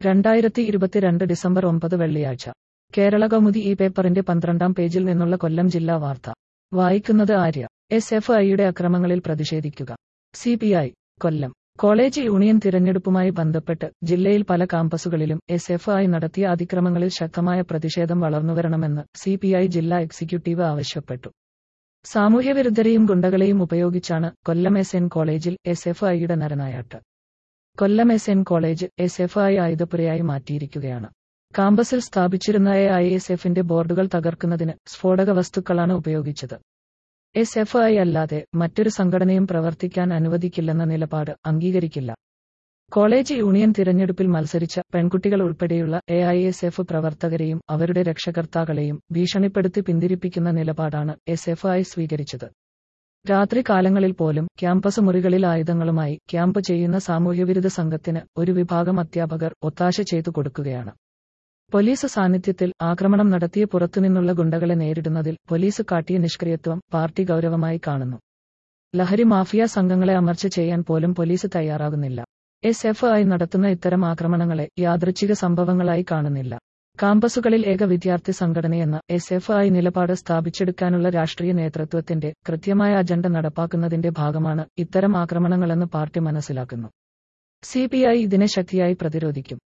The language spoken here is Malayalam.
രണ്ടായിരത്തി ഇരുപത്തിരണ്ട് ഡിസംബർ ഒമ്പത് വെള്ളിയാഴ്ച കേരള കൗമുദി ഈ പേപ്പറിന്റെ പന്ത്രണ്ടാം പേജിൽ നിന്നുള്ള കൊല്ലം ജില്ലാ വാർത്ത വായിക്കുന്നത് ആര്യ എസ് എഫ് ഐയുടെ അക്രമങ്ങളിൽ പ്രതിഷേധിക്കുക C P I Kollam college union തിരഞ്ഞെടുപ്പുമായി ബന്ധപ്പെട്ട് ജില്ലയിൽ പല കാമ്പസുകളിലും എസ് എഫ് ഐ നടത്തിയ അതിക്രമങ്ങളിൽ ശക്തമായ പ്രതിഷേധം വളർന്നുവരണമെന്ന് സി പി ഐ ജില്ലാ എക്സിക്യൂട്ടീവ് ആവശ്യപ്പെട്ടു സാമൂഹ്യവിരുദ്ധരെയും ഗുണ്ടകളെയും ഉപയോഗിച്ചാണ് കൊല്ലം എസ് എൻ കോളേജിൽ എസ് എഫ് ഐയുടെ നരനായാട്ട് Kollam S N college S F I ആയുധപുരയായി മാറ്റിയിരിക്കുകയാണ് കാമ്പസിൽ സ്ഥാപിച്ചിരുന്ന എ ഐ എസ് എഫിന്റെ ബോർഡുകൾ തകർക്കുന്നതിന് സ്ഫോടക വസ്തുക്കളാണ് ഉപയോഗിച്ചത് എസ് എഫ് ഐ അല്ലാതെ മറ്റൊരു സംഘടനയും പ്രവർത്തിക്കാൻ അനുവദിക്കില്ലെന്ന നിലപാട് അംഗീകരിക്കില്ല കോളേജ് യൂണിയൻ തിരഞ്ഞെടുപ്പിൽ മത്സരിച്ച പെൺകുട്ടികൾ ഉൾപ്പെടെയുള്ള എ ഐ എസ് എഫ് പ്രവർത്തകരെയും അവരുടെ രക്ഷകർത്താക്കളെയും ഭീഷണിപ്പെടുത്തി പിന്തിരിപ്പിക്കുന്ന നിലപാടാണ് എസ് എഫ് ഐ സ്വീകരിച്ചത് രാത്രി കാലങ്ങളിൽ പോലും ക്യാമ്പസ് മുറികളിൽ ആയുധങ്ങളുമായി ക്യാമ്പ് ചെയ്യുന്ന സാമൂഹ്യവിരുദ്ധ സംഘത്തിന് ഒരു വിഭാഗം അധ്യാപകർ ഒത്താശ ചെയ്തു കൊടുക്കുകയാണ് പോലീസ് സാന്നിധ്യത്തിൽ ആക്രമണം നടത്തിയ പുറത്തുനിന്നുള്ള ഗുണ്ടകളെ നേരിടുന്നതിൽ പോലീസ് കാട്ടിയ നിഷ്ക്രിയത്വം പാർട്ടി ഗൗരവമായി കാണുന്നു ലഹരി മാഫിയ സംഘങ്ങളെ അമർച്ച ചെയ്യാൻ പോലും പോലീസ് തയ്യാറാകുന്നില്ല എസ് എഫ് ഐ നടത്തുന്ന ഇത്തരം ആക്രമണങ്ങളെ യാദൃച്ഛിക സംഭവങ്ങളായി കാണുന്നില്ല കാമ്പസുകളിൽ ഏക വിദ്യാർത്ഥി സംഘടനയെന്ന എസ് എഫ് ഐ നിലപാട് സ്ഥാപിച്ചെടുക്കാനുള്ള രാഷ്ട്രീയ നേതൃത്വത്തിന്റെ കൃത്യമായ അജണ്ട നടപ്പാക്കുന്നതിന്റെ ഭാഗമാണ് ഇത്തരം ആക്രമണങ്ങളെന്ന് പാർട്ടി മനസ്സിലാക്കുന്നു സി ഇതിനെ ശക്തിയായി പ്രതിരോധിക്കും